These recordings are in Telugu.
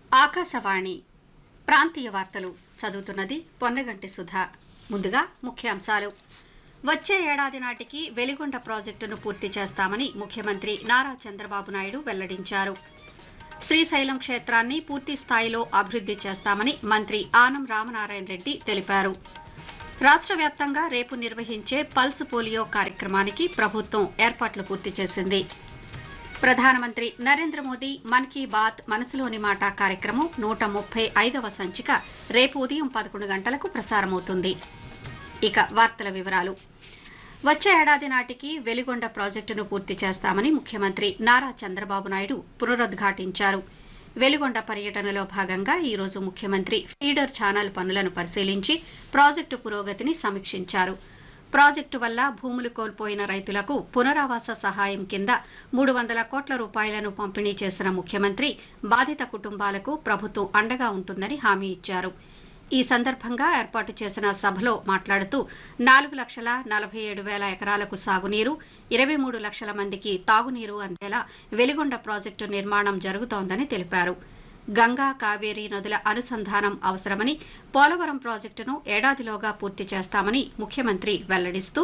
ఆకాశవాణి ప్రాంతీయ వార్తలు చదువుతున్నది పొన్నగంటి సుధా ముందుగా ముఖ్యాంశాలు వచ్చే ఏడాది నాటికి వెలిగొండ ప్రాజెక్టును పూర్తి చేస్తామని ముఖ్యమంత్రి నారా చంద్రబాబు నాయుడు వెల్లడించారు శ్రీశైలం క్షేత్రాన్ని పూర్తి స్థాయిలో అభివృద్ది చేస్తామని మంత్రి ఆనం రామనారాయణ రెడ్డి తెలిపారు రాష్ట్ర వ్యాప్తంగా రేపు నిర్వహించే పల్స్ పోలియో కార్యక్రమానికి ప్రభుత్వం ఏర్పాట్లు పూర్తి చేసింది ప్రధానమంత్రి నరేంద్ర మోదీ మన్ కీ బాత్ మనసులోని మాట కార్యక్రమం నూట ముప్పై ఐదవ సంచిక రేపు ఉదయం పదకొండు గంటలకు ప్రసారమవుతుంది ఇక వార్తల వివరాలు వచ్చే ఏడాది నాటికి వెలిగొండ ప్రాజెక్టును పూర్తి చేస్తామని ముఖ్యమంత్రి నారా చంద్రబాబు నాయుడు పునరుద్ఘాటించారు వెలిగొండ పర్యటనలో భాగంగా ఈ రోజు ముఖ్యమంత్రి ఫీడర్ ఛానల్ పనులను పరిశీలించి ప్రాజెక్టు పురోగతిని సమీక్షించారు ప్రాజెక్టు వల్ల భూములు కోల్పోయిన రైతులకు పునరావాస సహాయం కింద మూడు వందల కోట్ల రూపాయలను పంపిణీ చేసిన ముఖ్యమంత్రి బాధిత కుటుంబాలకు ప్రభుత్వం అండగా ఉంటుందని హామీ ఇచ్చారు ఈ సందర్భంగా ఏర్పాటు చేసిన సభలో మాట్లాడుతూ నాలుగు లక్షల నలభై ఏడు వేల ఎకరాలకు సాగునీరు ఇరవై మూడు లక్షల మందికి తాగునీరు అందేలా వెలిగొండ ప్రాజెక్టు నిర్మాణం జరుగుతోందని తెలిపారు గంగా కావేరీ నదుల అనుసంధానం అవసరమని పోలవరం ప్రాజెక్టును ఏడాదిలోగా పూర్తి చేస్తామని ముఖ్యమంత్రి వెల్లడిస్తూ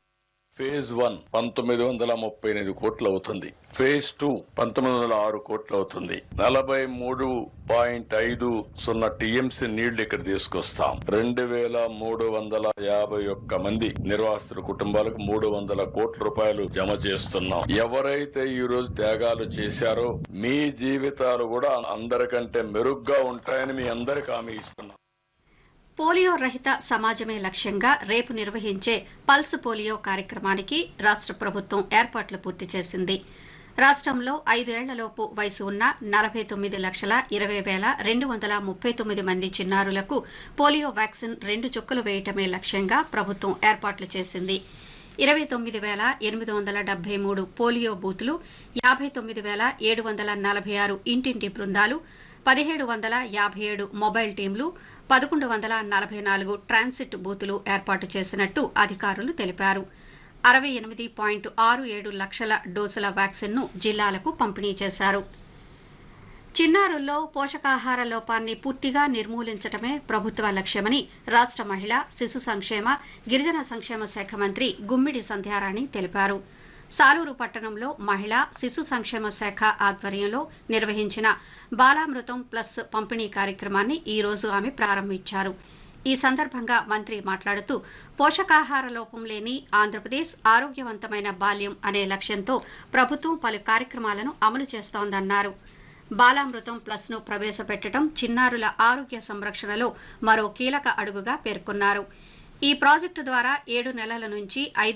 ఫేజ్ వన్ పంతొమ్మిది వందల ముప్పై ఎనిమిది కోట్లు అవుతుంది ఫేజ్ టూ పంతొమ్మిది వందల ఆరు కోట్లు అవుతుంది నలభై మూడు పాయింట్ ఐదు సున్నా టీఎంసీ నీళ్లు ఇక్కడ తీసుకొస్తాం రెండు వేల మూడు వందల యాభై ఒక్క మంది నిర్వాసితుల కుటుంబాలకు మూడు వందల కోట్ల రూపాయలు జమ చేస్తున్నాం ఎవరైతే ఈ రోజు త్యాగాలు చేశారో మీ జీవితాలు కూడా అందరికంటే మెరుగ్గా ఉంటాయని మీ అందరికి హామీ ఇస్తున్నాం పోలియో రహిత సమాజమే లక్ష్యంగా రేపు నిర్వహించే పల్స్ పోలియో కార్యక్రమానికి రాష్ట్ర ప్రభుత్వం ఏర్పాట్లు పూర్తి చేసింది రాష్ట్రంలో ఐదేళ్లలోపు వయసు ఉన్న నలభై తొమ్మిది లక్షల ఇరవై వేల రెండు వందల ముప్పై తొమ్మిది మంది చిన్నారులకు పోలియో వ్యాక్సిన్ రెండు చుక్కలు వేయటమే లక్ష్యంగా ప్రభుత్వం ఏర్పాట్లు చేసింది ఇరవై తొమ్మిది వేల ఎనిమిది వందల డెబ్బై మూడు పోలియో బూతులు యాభై తొమ్మిది వేల ఏడు వందల నలభై ఆరు ఇంటింటి బృందాలు పదిహేడు వందల యాభై ఏడు మొబైల్ టీంలు పదకొండు వందల నలభై నాలుగు ట్రాన్సిట్ బూతులు ఏర్పాటు చేసినట్టు అధికారులు తెలిపారు అరవై ఎనిమిది పాయింట్ ఆరు ఏడు లక్షల డోసుల వ్యాక్సిన్ను జిల్లాలకు పంపిణీ చేశారు చిన్నారుల్లో పోషకాహార లోపాన్ని పూర్తిగా నిర్మూలించడమే ప్రభుత్వ లక్ష్యమని రాష్ట్ర మహిళా శిశు సంక్షేమ గిరిజన సంక్షేమ శాఖ మంత్రి గుమ్మిడి సంధ్యారాణి తెలిపారు సాలూరు పట్టణంలో మహిళా శిశు సంక్షేమ శాఖ ఆధ్వర్యంలో నిర్వహించిన బాలామృతం ప్లస్ పంపిణీ కార్యక్రమాన్ని ఈ రోజు ఆమె ప్రారంభించారు ఈ సందర్భంగా మంత్రి మాట్లాడుతూ పోషకాహార లోపం లేని ఆంధ్రప్రదేశ్ ఆరోగ్యవంతమైన బాల్యం అనే లక్ష్యంతో ప్రభుత్వం పలు కార్యక్రమాలను అమలు చేస్తోందన్నారు బాలామృతం ప్లస్ ను ప్రవేశపెట్టడం చిన్నారుల ఆరోగ్య సంరక్షణలో మరో కీలక అడుగుగా పేర్కొన్నారు ఈ ప్రాజెక్టు ద్వారా ఏడు నెలల నుంచి ఐదు